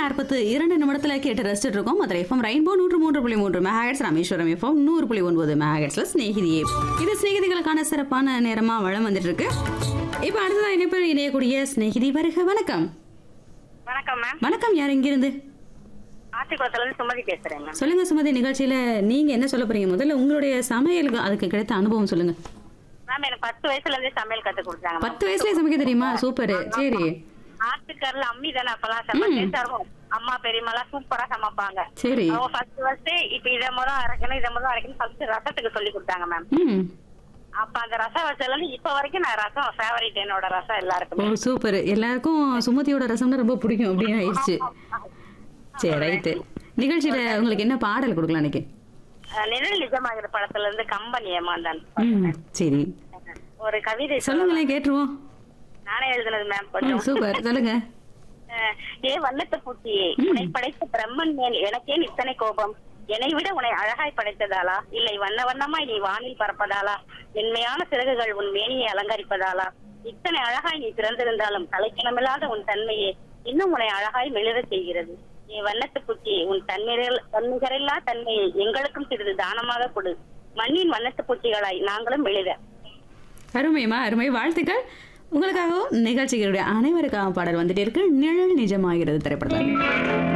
நாற்பத்து இரண்டு நிமிடத்தில் கேட்டு ரசிச்சுட்டு இருக்கோம் மதுரை எஃப்எம் ரெயின்போ நூற்று மூன்று புள்ளி மூன்று மெகாஹெட்ஸ் ராமேஸ்வரம் எஃப்எம் நூறு புள்ளி ஒன்பது மெகாஹெட்ஸ்ல ஸ்நேகிதியே இது ஸ்நேகிதிகளுக்கான சிறப்பான நேரமா வளம் வந்துட்டு இருக்கு இப்போ அடுத்ததான் இணைப்பில் இணையக்கூடிய ஸ்நேகிதி வருக வணக்கம் வணக்கம் மேம் வணக்கம் யார் இங்கிருந்து ஆத்திக்குளத்துல இருந்து சுமதி பேசுறேன் மேம் சொல்லுங்க சுமதி நிகழ்ச்சியில நீங்க என்ன சொல்ல போறீங்க முதல்ல உங்களுடைய சமையலுக்கு அதுக்கு கிடைத்த அனுபவம் சொல்லுங்க மேம் எனக்கு பத்து வயசுல இருந்தே சமையல் கத்து கொடுத்தாங்க பத்து வயசுலயே சமைக்க தெரியுமா சூப்பர் சரி ஆட்டுக்கர்ல அம்மி தானே அப்பெல்லாம் செம்ம டேஸ்டா இருக்கும் அம்மா பெரியம்மாலாம் சூப்பரா சமைப்பாங்க சரி அவங்க ஃபர்ஸ்ட் ஃபர்ஸ்ட் இப்ப இதை முதல் அரைக்கணும் இதை முதல் அரைக்கணும் ஃபர்ஸ்ட் ரசத்துக்கு சொல்லி கொடுத்தாங்க மேம் ம் அப்ப அந்த ரசம் வச்சதுல இருந்து இப்ப வரைக்கும் நான் ரசம் ஃபேவரட் என்னோட ரசம் ஓ எல்லாருக்குமே சூப்பர் எல்லாருக்கும் சுமதியோட ரசம்னா ரொம்ப பிடிக்கும் அப்படின்னு ஆயிடுச்சு சரி ரைட்டு நிகழ்ச்சியில உங்களுக்கு என்ன பாடல் கொடுக்கலாம் இன்னைக்கு அஹ் நிழல் நிஜமாகிற படத்துல இருந்து கம்பெனி ஏமாந்தான் ம் சரி ஒரு கவிதை சொல்ல சொல்லுங்களேன் கேட்டுருவோம் நானே எழுதுனது மேம் ம் கொஞ்சம் சூப்பர் சொல்லுங்க அஹ் ஏ வண்ணத்து பூச்சியே உன்னை படைத்த பிரம்மன் மேல் எனக்கேன் இத்தனை கோபம் என்னை விட உன்னை அழகாய் படைத்ததாலா இல்லை வண்ண வண்ணமாய் நீ வானில் பறப்பதாலா மென்மையான சிறகுகள் உன் மேனியை அலங்கரிப்பதாலா இத்தனை அழகாய் நீ பிறந்திருந்தாலும் தலைக்கிணமில்லாத உன் தன்மையே இன்னும் உன்னை அழகாய் மெளிரச் செய்கிறது ஏ வண்ணத்து பூச்சியே உன் தன்னிகரில் தன்னிகரில்லா தன்மையை எங்களுக்கும் சிறிது தானமாக கொடு மண்ணின் வண்ணத்து பூச்சிகளாய் நாங்களும் மெளிர அருமைமா அருமை வாழ்த்துக்கள் உங்களுக்காகவும் நிகழ்ச்சிகளுடைய அனைவருக்காக பாடல் வந்துட்டே இருக்கு நிழல் நிஜமாகிறது திரைப்படத்தில்